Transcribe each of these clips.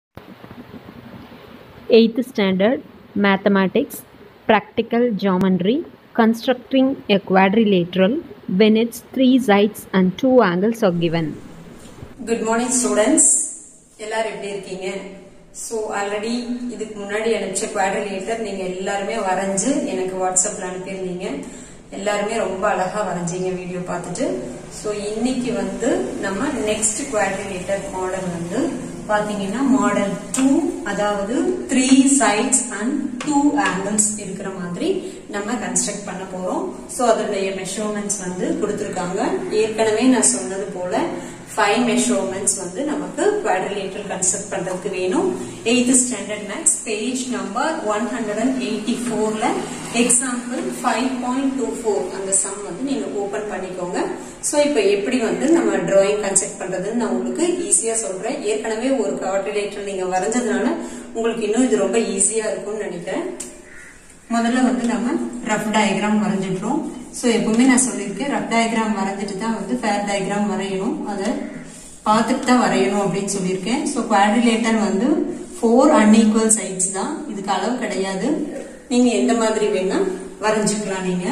8th standard mathematics practical geometry constructing a quadrilateral when its three sides and two angles are given good morning students எல்லாரும் எப்படி இருக்கீங்க so already இதுக்கு முன்னாடி அனுப்பிச்ச quadrilateral நீங்க எல்லாருமே வரைஞ்சு எனக்கு வாட்ஸ்அப்ல அனுப்பியிருந்தீங்க எல்லாருமே ரொம்ப அழகா வரைஞ்சீங்க வீடியோ பார்த்துட்டு ஸோ இன்னைக்கு வந்து நம்ம நெக்ஸ்ட் குவாட்ரிலேட்டர் மாடல் வந்து பாத்தீங்கன்னா மாடல் டூ அதாவது three sides and two angles இருக்கிற மாதிரி நம்ம கன்ஸ்ட்ரக்ட் பண்ண போறோம் ஸோ அதனுடைய மெஷர்மெண்ட்ஸ் வந்து கொடுத்துருக்காங்க ஏற்கனவே நான் சொன்னது போல ஃபைவ் மெஷர்மெண்ட்ஸ் வந்து நமக்கு குவாட்ரிலேட்டர் கன்ஸ்ட்ரக்ட் பண்றதுக்கு வேணும் eighth standard maths page number one hundred and eighty ஃபோர்ல example five point two four அந்த சம் வந்து நீங்க ஓபன் பண்ணிக்கோங்க ஸோ இப்போ எப்படி வந்து நம்ம டிராயிங் கன்ஸ்ட்ரக்ட் பண்றதுன்னு நான் உங்களுக்கு ஈஸியா சொல்றேன் ஏற்கனவே ஒரு குவாட்ரிலேட்டர் நீங்க வரைஞ்சதுனால உங்களுக்கு இன்னும் இது ரொம்ப ஈஸியா இருக்கும்னு நினைக்கிறேன் முதல்ல வந்து நம்ம ரஃப் டயக்ராம் வரைஞ்சிடுறோம் ஸோ எப்பவுமே நான் சொல்லியிருக்கேன் ரஃப் டயக்ராம் வரைஞ்சிட்டு தான் வந்து ஃபேர் டயக்ராம் வரையணும் அதை பார்த்துட்டு தான் வரையணும் அப்படின்னு சொல்லியிருக்கேன் ஸோ குவாட்ரிலேட்டர் வந்து ஃபோர் அன்ஈக்குவல் சைட்ஸ் தான் இதுக்கு அளவு கிடையாது நீங்க எந்த மாதிரி வேணா வரைஞ்சுக்கலாம் நீங்க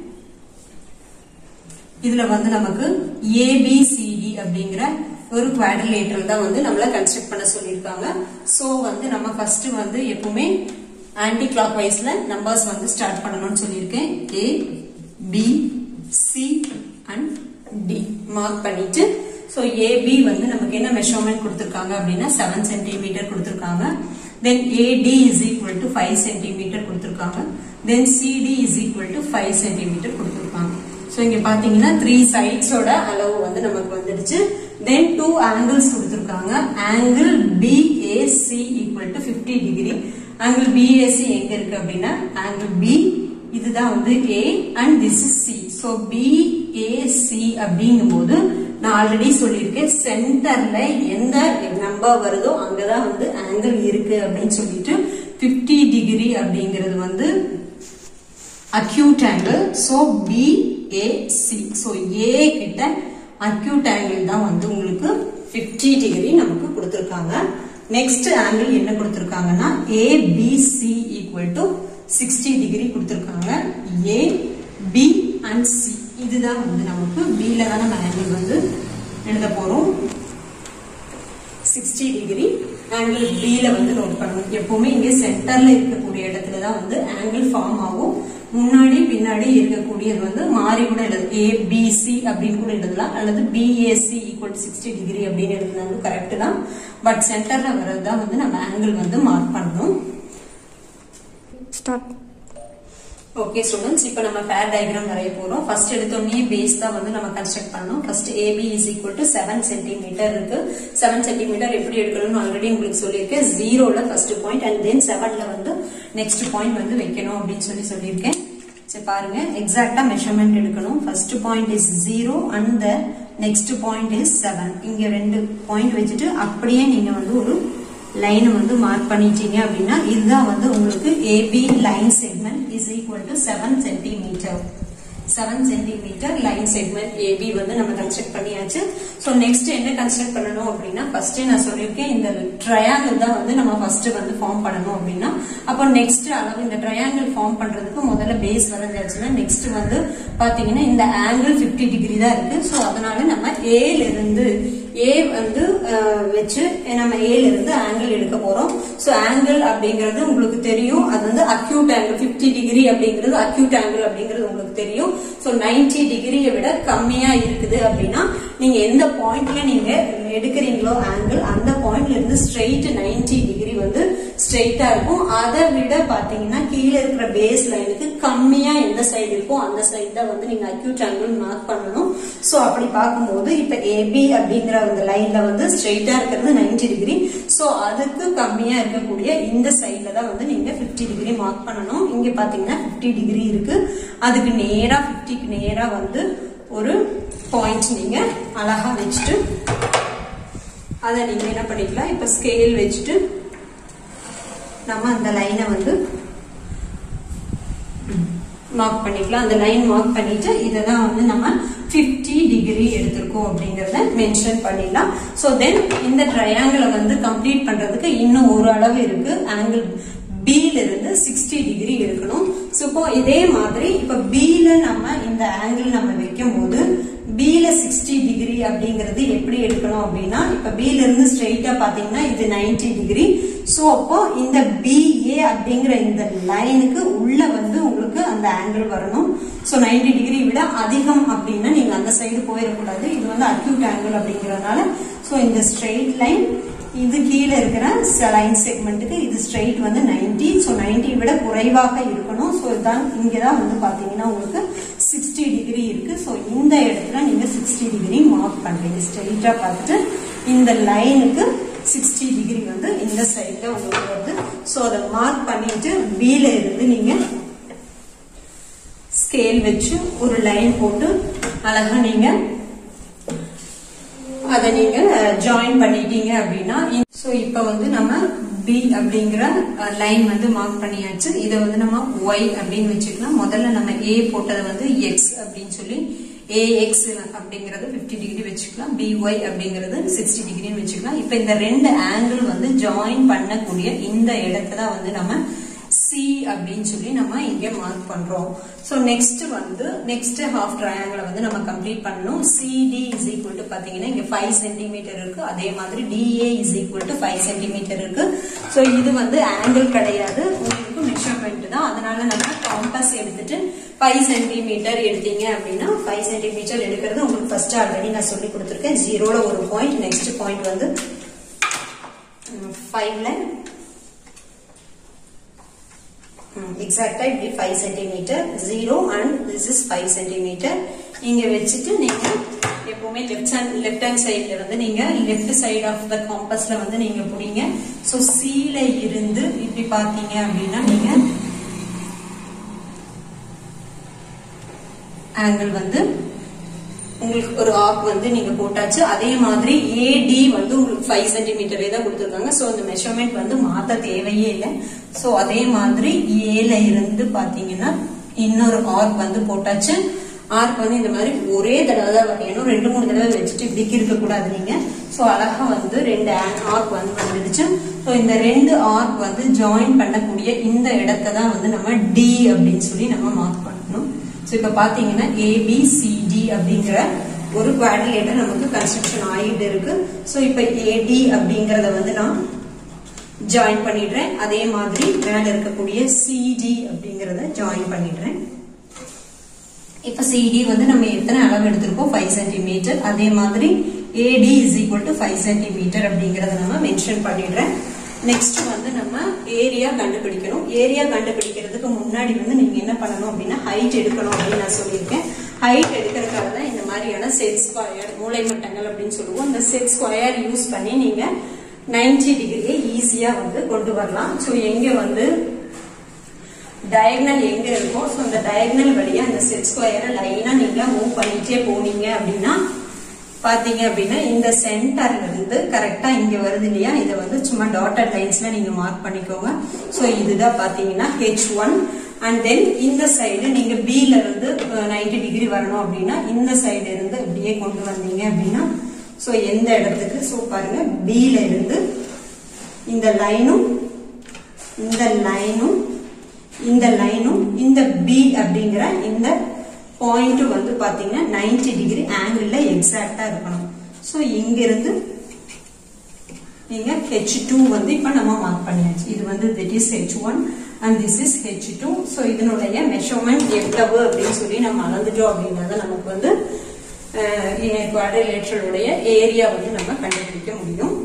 இதுல வந்து நமக்கு ஏபிசிடி அப்படிங்கிற ஒரு குவாட்ரிலேட்டர் தான் வந்து நம்மள கன்ஸ்ட்ரக்ட் பண்ண சொல்லியிருக்காங்க ஸோ வந்து நம்ம ஃபர்ஸ்ட் வந்து எப்பவுமே ஆன்டி கிளாக் வைஸ்ல நம்பர்ஸ் வந்து ஸ்டார்ட் பண்ணணும்னு சொல்லியிருக்கேன் A B C and D mark பண்ணிட்டு ஸோ ஏபி வந்து நமக்கு என்ன மெஷர்மெண்ட் கொடுத்துருக்காங்க அப்படின்னா செவன் சென்டிமீட்டர் கொடுத்துருக்காங்க then AD is equal to five centimetre கொடுத்துருக்காங்க then CD is equal to five centimetre கொடுத்துருக்காங்க ஸோ இங்க பாத்தீங்கன்னா த்ரீ சைட்ஸோட அளவு வந்து நமக்கு வந்துடுச்சு தென் டூ ஆங்கிள்ஸ் கொடுத்துருக்காங்க angle BAC equal to fifty degree angle BAC எங்க இருக்கு அப்படின்னா ஆங்கிள் பி இதுதான் வந்து A and this is C so BAC அப்படிங்கும் போது நான் ஆல்ரெடி சொல்லியிருக்கேன் சென்டர்ல எந்த நம்பர் வருதோ அங்கதான் வந்து ஆங்கிள் இருக்கு அப்படின்னு சொல்லிட்டு பிப்டி டிகிரி அப்படிங்கிறது வந்து acute angle so BAC so A கிட்ட அக்யூட் ஆங்கிள் தான் வந்து உங்களுக்கு பிப்டி டிகிரி நமக்கு கொடுத்துருக்காங்க நெக்ஸ்ட் ஆங்கிள் என்ன கொடுத்துருக்காங்கன்னா ABC equal to sixty degree கொடுத்துருக்காங்க ஏ பி அண்ட் சி இதுதான் வந்து நமக்கு பில தான் நம்ம ஆங்கிள் வந்து எழுத போறோம் சிக்ஸ்டி டிகிரி ஆங்கிள் பில வந்து நோட் பண்ணணும் எப்பவுமே இங்க சென்டர்ல இருக்கக்கூடிய இடத்துல தான் வந்து ஆங்கிள் ஃபார்ம் ஆகும் முன்னாடி பின்னாடி இருக்கக்கூடியது வந்து மாறி கூட எழுது ஏ பிசி அப்படின்னு கூட எழுதலாம் அல்லது பிஏசி ஈக்குவல் சிக்ஸ்டி டிகிரி அப்படின்னு எழுதினாலும் கரெக்ட் தான் பட் சென்டர்ல வர்றது தான் வந்து நம்ம ஆங்கிள் வந்து மார்க் பண்ணணும் start ஓகே ஸ்டூடெண்ட்ஸ் இப்போ நம்ம ஃபேர் டயக்ராம் வரைய போறோம் ஃபர்ஸ்ட் எடுத்தோடனே பேஸ் தான் வந்து நம்ம கன்ஸ்ட்ரக்ட் பண்ணணும் first AB is equal to seven centimetre இருக்கு செவன் சென்டிமீட்டர் எப்படி எடுக்கணும்னு ஆல்ரெடி உங்களுக்கு சொல்லியிருக்கேன் ஜீரோல ஃபர்ஸ்ட் பாயிண்ட் அண்ட் தென் செவன்ல வந்து நெக்ஸ்ட் பாயிண்ட் வந்து வைக்கணும் அப்படின்னு சொல்லி சொல்லியிருக்கேன் சரி பாருங்க எக்ஸாக்டா மெஷர்மெண்ட் எடுக்கணும் first point is zero and the next point is seven இங்க ரெண்டு பாயிண்ட் வச்சுட்டு அப்படியே நீங்க வந்து ஒரு லைன் வந்து மார்க் பண்ணிட்டீங்க அப்படின்னா இதுதான் வந்து உங்களுக்கு AB line segment is equal to seven centimetre seven centimetre line segment AB வந்து நம்ம கன்ஸ்ட்ரக்ட் பண்ணியாச்சு ஸோ நெக்ஸ்ட் என்ன கன்ஸ்ட்ரக்ட் பண்ணணும் அப்படின்னா ஃபர்ஸ்ட் நான் சொல்லியிருக்கேன் இந்த ட்ரையாங்கிள் தான் வந்து நம்ம ஃபர்ஸ்ட் வந்து ஃபார்ம் பண்ணணும் அப்படின்னா அப்போ நெக்ஸ்ட் அளவு இந்த ட்ரையாங்கிள் ஃபார்ம் பண்றதுக்கு முதல்ல பேஸ் வரைஞ்சாச்சுன்னா நெக்ஸ்ட் வந்து பாத்தீங்கன்னா இந்த ஆங்கிள் பிப்டி டிகிரி தான் இருக்கு ஸோ அதனால நம்ம ஏல இருந்து ஏ வந்து வச்சு நம்ம ஏல இருந்து ஆங்கிள் எடுக்க போறோம் ஸோ ஆங்கிள் அப்படிங்கிறது உங்களுக்கு தெரியும் அது வந்து அக்யூட் ஆங்கிள் பிப்டி டிகிரி அப்படிங்கிறது அக்யூட் ஆங்கிள் அப்படிங்கிறது உங்களுக்கு தெரியும் ஸோ நைன்டி டிகிரியை விட கம்மியா இருக்குது அப்படின்னா நீங்க எந்த பாயிண்ட்ல நீங்க எடுக்கிறீங்களோ ஆங்கிள் அந்த பாயிண்ட்ல இருந்து ஸ்ட்ரெயிட் நைன்டி டிகிரி வந்து ஸ்ட்ரெயிட்டா இருக்கும் அதை விட பாத்தீங்கன்னா கீழே இருக்கிற பேஸ் லைனுக்கு கம்மியா எந்த சைடு இருக்கோ அந்த சைடு தான் வந்து நீங்க அக்யூட் ஆங்கிள் மார்க் பண்ணணும் ஸோ அப்படி பார்க்கும்போது இப்ப ஏபி அப்படிங்கிற அந்த லைன்ல வந்து ஸ்ட்ரெயிட்டா இருக்கிறது நைன்டி டிகிரி ஸோ அதுக்கு கம்மியா இருக்கக்கூடிய இந்த சைட்ல தான் வந்து நீங்க பிப்டி டிகிரி மார்க் பண்ணணும் இங்க பாத்தீங்கன்னா பிப்டி டிகிரி இருக்கு அதுக்கு நேரா பிப்டிக்கு நேரா வந்து ஒரு பாயிண்ட் நீங்க அழகா வச்சுட்டு அதை நீங்க என்ன பண்ணிக்கலாம் இப்ப ஸ்கேல் வச்சுட்டு நம்ம அந்த லைனை வந்து மார்க் பண்ணிக்கலாம் அந்த லைன் மார்க் பண்ணிட்டு இதை தான் வந்து நம்ம 50 டிகிரி எடுத்திருக்கோம் அப்படிங்கறத மென்ஷன் பண்ணிடலாம் ஸோ தென் இந்த ட்ரையாங்கிளை வந்து கம்ப்ளீட் பண்றதுக்கு இன்னும் ஒரு அளவு இருக்கு ஆங்கிள் பில இருந்து சிக்ஸ்டி டிகிரி எடுக்கணும் ஸோ இப்போ இதே மாதிரி இப்ப பில நம்ம இந்த ஆங்கிள் நம்ம வைக்கும் போது பில சிக்ஸ்டி டிகிரி அப்படிங்கிறது எப்படி எடுக்கணும் அப்படின்னா இப்ப பில இருந்து ஸ்ட்ரெயிட்டா பாத்தீங்கன்னா இது 90 டிகிரி ஸோ அப்போ இந்த பிஏ அப்படிங்கிற இந்த லைனுக்கு உள்ள வந்து உங்களுக்கு அந்த ஆங்கிள் வரணும் ஸோ 90 டிகிரி விட அதிகம் அப்படின்னா நீங்க அந்த சைடு போயிடக்கூடாது இது வந்து அக்யூட் ஆங்கிள் அப்படிங்கறதுனால ஸோ இந்த ஸ்ட்ரெயிட் லைன் இது கீழே இருக்கிற லைன் செக்மெண்ட்டுக்கு இது ஸ்ட்ரெயிட் வந்து 90 ஸோ 90 விட குறைவாக இருக்கணும் ஸோ இதான் இங்கே தான் வந்து பார்த்தீங்கன்னா உங்களுக்கு சிக்ஸ்டி டிகிரி இருக்கு ஸோ இந்த இடத்துல நீங்கள் சிக்ஸ்டி டிகிரி மார்க் பண்ணுறீங்க ஸ்ட்ரெயிட்டாக பார்த்துட்டு இந்த லைனுக்கு சிக்ஸ்டி டிகிரி வந்து இந்த சைடில் உங்களுக்கு வருது ஸோ அதை மார்க் பண்ணிட்டு பில இருந்து நீங்கள் ஸ்கேல் வச்சு ஒரு லைன் போட்டு அழகா நீங்க அதை நீங்க ஜாயின் பண்ணிட்டீங்க அப்படின்னா ஸோ இப்போ வந்து நம்ம பி அப்படிங்கிற லைன் வந்து மார்க் பண்ணியாச்சு இதை வந்து நம்ம ஒய் அப்படின்னு வச்சுக்கலாம் முதல்ல நம்ம ஏ போட்டதை வந்து எக்ஸ் அப்படின்னு சொல்லி ஏஎக்ஸ் அப்படிங்கறது 50 டிகிரி வச்சுக்கலாம் பிஒய் அப்படிங்கிறது சிக்ஸ்டி டிகிரின்னு வச்சுக்கலாம் இப்போ இந்த ரெண்டு ஆங்கிள் வந்து ஜாயின் பண்ணக்கூடிய இந்த இடத்த தான் வந்து நம்ம சி அப்படின்னு சொல்லி நம்ம இங்க மார்க் பண்றோம் சோ நெக்ஸ்ட் வந்து நெக்ஸ்ட் ஹாஃப் ட்ரையாங்கிள வந்து நம்ம கம்ப்ளீட் பண்ணணும் சிடி இஸ் ஈக்குவல் டு பாத்தீங்கன்னா இங்க ஃபைவ் சென்டிமீட்டர் இருக்கு அதே மாதிரி DA is equal to five centimetre இருக்கு சோ இது வந்து ஆங்கிள் கிடையாது உங்களுக்கு மெஷர்மெண்ட் தான் அதனால நம்ம காம்பஸ் எடுத்துட்டு ஃபைவ் சென்டிமீட்டர் எடுத்தீங்க அப்படின்னா ஃபைவ் சென்டிமீட்டர் எடுக்கிறது உங்களுக்கு ஃபர்ஸ்ட் ஆல்ரெடி நான் சொல்லி கொடுத்துருக்கேன் ஜீரோல ஒரு பாயிண்ட் நெக்ஸ்ட் பாயிண்ட் வந்து ஃபைவ்ல எக்ஸாக்டா இப்படி five centimetre zero and this is five centimetre இங்க வச்சுட்டு நீங்க எப்பவுமே லெஃப்ட் ஹேண்ட் லெஃப்ட் ஹேண்ட் சைட்ல வந்து நீங்க லெஃப்ட் சைடு ஆஃப் த காம்பஸ்ல வந்து நீங்க புடிங்க ஸோ சீல இருந்து இப்படி பாத்தீங்க அப்படின்னா நீங்க ஆங்கிள் வந்து உங்களுக்கு ஒரு ஆக் வந்து நீங்க போட்டாச்சு அதே மாதிரி ஏடி வந்து உங்களுக்கு ஃபைவ் சென்டிமீட்டரே தான் கொடுத்துருக்காங்க ஸோ இந்த மெஷர்மெண்ட் வந்து மாத்த தேவையே இல்லை ஸோ அதே மாதிரி ஏல இருந்து பாத்தீங்கன்னா இன்னொரு ஆர்க் வந்து போட்டாச்சு ஆர்க் வந்து இந்த மாதிரி ஒரே தடவை தான் வரையணும் ரெண்டு மூணு தடவை வச்சுட்டு இப்படி இருக்க கூடாது நீங்க ஸோ அழகா வந்து ரெண்டு ஆர்க் வந்து வந்துடுச்சு ஸோ இந்த ரெண்டு ஆர்க் வந்து ஜாயின் பண்ணக்கூடிய இந்த இடத்த தான் வந்து நம்ம டி அப்படின்னு சொல்லி நம்ம மார்க் பண்ணணும் ஸோ இப்போ பார்த்தீங்கன்னா ஏபிசிடி அப்படிங்கிற ஒரு குவாட்ரிலேட்டர் நமக்கு கன்ஸ்ட்ரக்ஷன் ஆகிட்டு இருக்கு ஸோ இப்போ ஏடி அப்படிங்கிறத வந்து நான் ஜாயின் பண்ணிடுறேன் அதே மாதிரி மேல இருக்கக்கூடிய சிடி அப்படிங்கறத ஜாயின் பண்ணிடுறேன் இப்ப சிடி வந்து நம்ம எத்தனை அளவு எடுத்திருக்கோம் ஃபைவ் சென்டிமீட்டர் அதே மாதிரி AD is equal to five centimetre அப்படிங்கறத நம்ம மென்ஷன் பண்ணிடுறேன் நெக்ஸ்ட் வந்து நம்ம ஏரியா கண்டுபிடிக்கணும் ஏரியா கண்டுபிடிக்கிறதுக்கு முன்னாடி வந்து நீங்க என்ன பண்ணணும் அப்படின்னா ஹைட் எடுக்கணும் அப்படின்னு நான் சொல்லியிருக்கேன் ஹைட் எடுக்கிறதுக்காக தான் இந்த மாதிரியான செட் ஸ்கொயர் மூளை மட்டங்கள் அப்படின்னு சொல்லுவோம் இந்த செட் ஸ்கொயர் யூஸ் பண்ணி நீங்க 90 டிகிரியை ஈஸியா வந்து கொண்டு வரலாம் ஸோ எங்க வந்து டயக்னல் எங்க இருக்கோ ஸோ அந்த டயக்னல் வழியா அந்த செட் ஸ்கொயரை லைனா நீங்க மூவ் பண்ணிட்டே போனீங்க அப்படின்னா பாத்தீங்க அப்படின்னா இந்த சென்டர்ல இருந்து கரெக்டா இங்க வருது இல்லையா இதை வந்து சும்மா டாட்டட் லைன்ஸ்ல நீங்க மார்க் பண்ணிக்கோங்க ஸோ இதுதான் பாத்தீங்கன்னா ஹெச் ஒன் அண்ட் தென் இந்த சைடு நீங்க பில இருந்து நைன்டி டிகிரி வரணும் அப்படின்னா இந்த சைடு இருந்து இப்படியே கொண்டு வந்தீங்க அப்படின்னா ஸோ எந்த இடத்துக்கு ஸோ பாருங்க பில இருந்து இந்த லைனும் இந்த லைனும் இந்த லைனும் இந்த பி அப்படிங்கிற இந்த பாயிண்ட் வந்து பாத்தீங்கன்னா 90 டிகிரி ஆங்கிள் எக்ஸாக்டா இருக்கணும் ஸோ இங்க இருந்து நீங்க ஹெச் டூ வந்து இப்ப நம்ம மார்க் பண்ணியாச்சு இது வந்து this is H one and this is H two so இதனுடைய மெஷர்மெண்ட் எவ்வளவு அப்படின்னு சொல்லி நம்ம அளந்துட்டோம் அப்படின்னா தான் நமக்கு வந்து குவாட்ரிலேட்டருடைய ஏரியா வந்து நம்ம கண்டுபிடிக்க முடியும்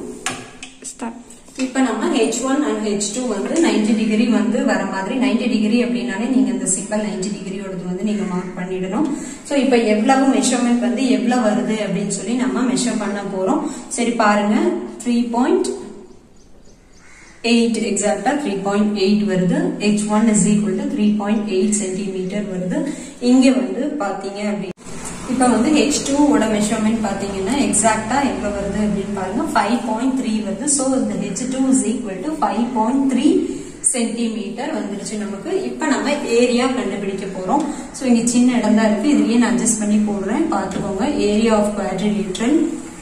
இப்ப நம்ம H one and H two வந்து 90 டிகிரி வந்து வர மாதிரி 90 டிகிரி அப்படின்னாலே நீங்க இந்த சிம்பிள் 90 டிகிரியோடது வந்து நீங்க மார்க் பண்ணிடணும் சோ இப்ப எவ்வளவு மெஷர்மெண்ட் வந்து எவ்வளவு வருது அப்படின்னு சொல்லி நம்ம மெஷர் பண்ண போறோம் சரி பாருங்க த்ரீ பாயிண்ட் எயிட் எக்ஸாக்டா த்ரீ பாயிண்ட் எயிட் வருது H one is equal to three point eight centimetre வருது இங்க வந்து பாத்தீங்க அப்படின்னு இப்ப வந்து ஹெச் டூ ஓட மெஷர்மெண்ட் பாத்தீங்கன்னா எக்ஸாக்டா எவ்வளவு வருது அப்படின்னு பாருங்க ஃபைவ் பாயிண்ட் த்ரீ வருது ஸோ இந்த H two is equal to five point three centimetre வந்துருச்சு நமக்கு இப்ப நம்ம ஏரியா கண்டுபிடிக்க போறோம் சோ இங்க சின்ன இடம் தான் இருக்கு இதுலயே நான் அட்ஜஸ்ட் பண்ணி போடுறேன் பாத்துக்கோங்க area of quadrilateral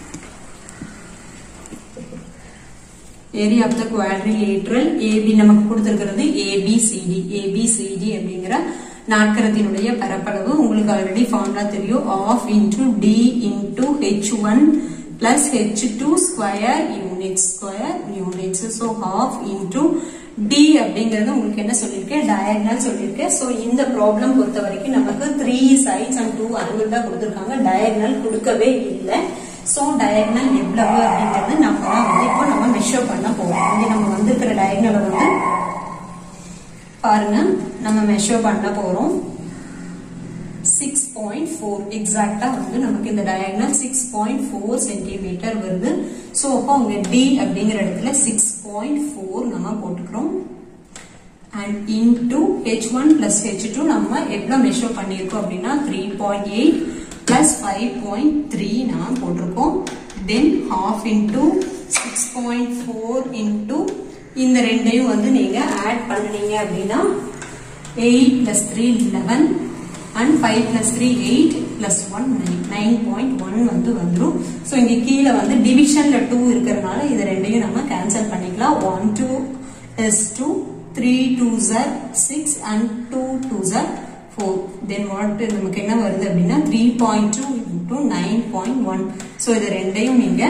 area of the quadrilateral AB நமக்கு கொடுத்திருக்கிறது ஏபிசிடி ஏபிசிடி அப்படிங்கிற நாட்கரத்தினுடைய பரப்பளவு உங்களுக்கு ஆல்ரெடி ஃபார்முலா தெரியும் half into D into H one plus H two square unit square units so half into D அப்படிங்கிறது உங்களுக்கு என்ன சொல்லியிருக்கேன் டயக்னல் சொல்லியிருக்கேன் ஸோ இந்த ப்ராப்ளம் பொறுத்த வரைக்கும் நமக்கு three sides and two angle தான் கொடுத்துருக்காங்க டயக்னல் கொடுக்கவே இல்லை ஸோ டயக்னல் எவ்வளவு அப்படிங்கிறது நம்ம தான் வந்து இப்போ நம்ம மெஷர் பண்ண போறோம் இங்க நம்ம வந்திருக்கிற டயக்னலை வந்து பாருங்க நம்ம மெஷர் பண்ண போறோம் சிக்ஸ் பாயிண்ட் ஃபோர் எக்ஸாக்டா வந்து நமக்கு இந்த diagonal six point four centimetre வருது ஸோ அப்போ உங்க டி அப்படிங்கிற இடத்துல சிக்ஸ் பாயிண்ட் ஃபோர் நம்ம போட்டுக்கிறோம் and into H one plus H two நம்ம எவ்வளவு மெஷர் பண்ணியிருக்கோம் அப்படின்னா three point eight plus five point three நம்ம போட்டிருக்கோம் then half into six point four into இந்த ரெண்டையும் வந்து நீங்க ஆட் பண்ணுனீங்க அப்படின்னா eight plus three eleven and five plus three eight plus one nine nine point one வந்து வந்துடும் ஸோ இங்க கீழே வந்து டிவிஷன்ல டூ இருக்கிறதுனால இது ரெண்டையும் நம்ம கேன்சல் பண்ணிக்கலாம் one two is two three two ஜர் சிக்ஸ் அண்ட் டூ டூ ஜர் ஃபோர் தென் வாட் நமக்கு என்ன வருது அப்படின்னா three point two into nine point one so இது ரெண்டையும் நீங்க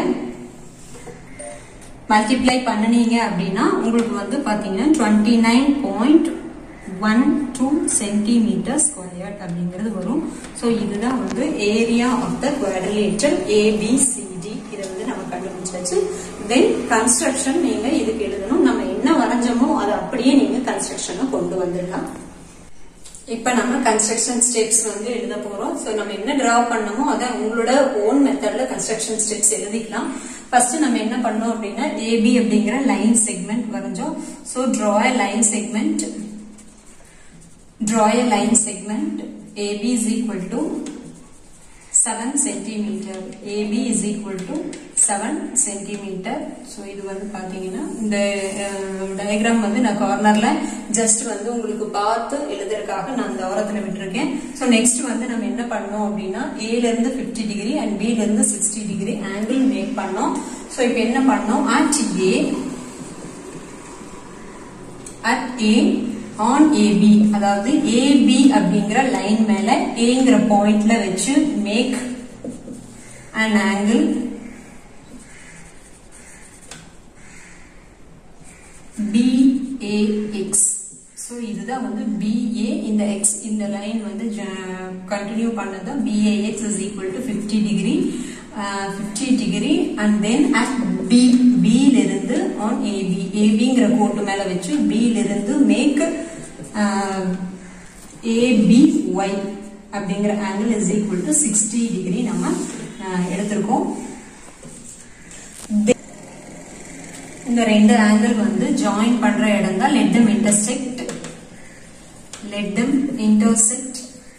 மல்டிப்ளை பண்ணுனீங்க அப்படின்னா உங்களுக்கு வந்து பாத்தீங்கன்னா twenty nine point one two centimetre square அப்படிங்கிறது வரும் ஸோ இதுதான் வந்து area of the quadrilateral ABCD இதை வந்து நம்ம கண்டுபிடிச்சாச்சு தென் கன்ஸ்ட்ரக்ஷன் நீங்க இதுக்கு எழுதணும் நம்ம என்ன வரைஞ்சோமோ அதை அப்படியே நீங்க கன்ஸ்ட்ரக்ஷனை கொண்டு வந்துடலாம் இப்ப நம்ம கன்ஸ்ட்ரக்ஷன் ஸ்டெப்ஸ் வந்து எழுத போறோம் சோ நம்ம என்ன டிரா பண்ணமோ அதை உங்களோட ஓன் மெத்தட்ல கன்ஸ்ட்ரக்ஷன் ஸ்டெப்ஸ் எழுதிக்கலாம் ஃபர்ஸ்ட் நம்ம என்ன பண்ணோம் அப்படின்னா ஏபி அப்படிங்கிற லைன் செக்மெண்ட் வரைஞ்சோம் so draw line segment draw a line segment AB is equal to 7 centimeter AB is equal to 7 centimeter so இது வந்து பாத்தீங்கன்னா இந்த டயக்ராம் வந்து நான் கார்னர்ல ஜஸ்ட் வந்து உங்களுக்கு பார்த்து எழுதுறதுக்காக நான் அந்த ஓரத்துல விட்டுருக்கேன் ஸோ நெக்ஸ்ட் வந்து நம்ம என்ன பண்ணோம் அப்படின்னா ஏல இருந்து 50 டிகிரி அண்ட் பில இருந்து 60 டிகிரி ஆங்கிள் மேக் பண்ணோம் ஸோ இப்போ என்ன பண்ணோம் at A at A on AB அதாவது ஏபி அப்படிங்கிற லைன் மேல ஏங்கிற பாயிண்ட்ல வச்சு make and angle BAX so இதுதான் வந்து பிஏ இந்த எக்ஸ் இந்த லைன் வந்து கண்டினியூ பண்ணது BAX is equal to fifty degree fifty degree and then at B பியில இருந்து ஆன் ஏபி ஏபிங்கிற கோட்டு மேல வச்சு பியில இருந்து மேக் ஏபி ஒய் அப்படிங்கிற angle is equal to sixty degree நம்ம எடுத்திருக்கோம் இந்த ரெண்டு ஆங்கிள் வந்து ஜாயின் பண்ற இடம் தான் let them intersect let them intersect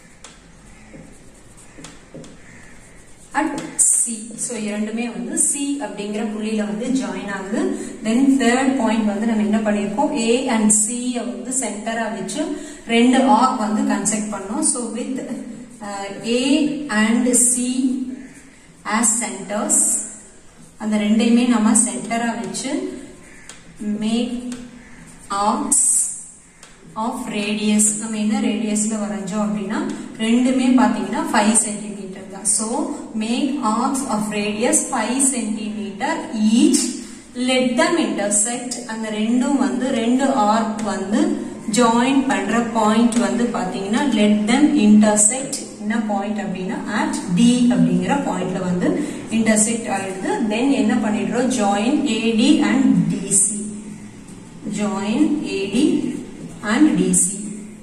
at C so இரண்டுமே வந்து சி அப்படிங்கிற புள்ளியில வந்து ஜாயின் ஆகுது தென் தேர்ட் பாயிண்ட் வந்து நம்ம என்ன பண்ணியிருக்கோம் ஏ அண்ட் சி வந்து சென்டரா வச்சு ரெண்டு ஆர்க் வந்து கன்ஸ்ட்ரக்ட் பண்ணோம் so with A and C as centres அந்த ரெண்டையுமே நம்ம சென்டரா வச்சு மேக் ஆர்க்ஸ் ஆஃப் ரேடியஸ் நம்ம என்ன ரேடியஸ்ல வரைஞ்சோம் அப்படின்னா ரெண்டுமே பாத்தீங்கன்னா ஃபைவ் சென்டிமீட்டர் தான் so make arcs of radius five centimetre each let them intersect அந்த ரெண்டும் வந்து ரெண்டு ஆர்க் வந்து ஜாயின் பண்ற பாயிண்ட் வந்து பாத்தீங்கன்னா லெட் தம் இன்டர்செக்ட் என்ன பாயிண்ட் அப்படின்னா அட் டி அப்படிங்கிற பாயிண்ட்ல வந்து இன்டர்செக்ட் ஆயிடுது தென் என்ன பண்ணிடுறோம் join AD and DC join AD and DC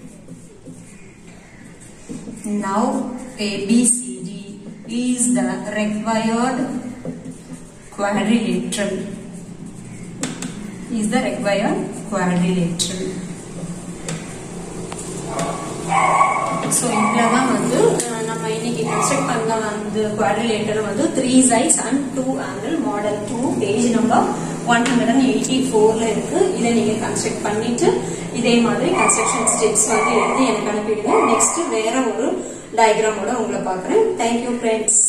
now ABCD is the required quadrilateral is the required quadrilateral so இவ்வளோதான் வந்து அஹ், நம்ம இன்னைக்கு கன்ஸ்ட்ரக்ட் பண்ண வந்து குவாட்ரிலேட்டர் வந்து three sides and two angle model two page number one hundred and eighty ஃபோர்ல இருக்கு இதை நீங்க கன்ஸ்ட்ரக்ட் பண்ணிட்டு இதே மாதிரி கன்ஸ்ட்ரக்ஷன் ஸ்டெப்ஸ் வந்து எழுதி எனக்கு அனுப்பிடுங்க நெக்ஸ்ட் வேற ஒரு டயக்ராமோட உங்களை பார்க்குறேன் தேங்க்யூ ஃப்ரெண்ட்ஸ்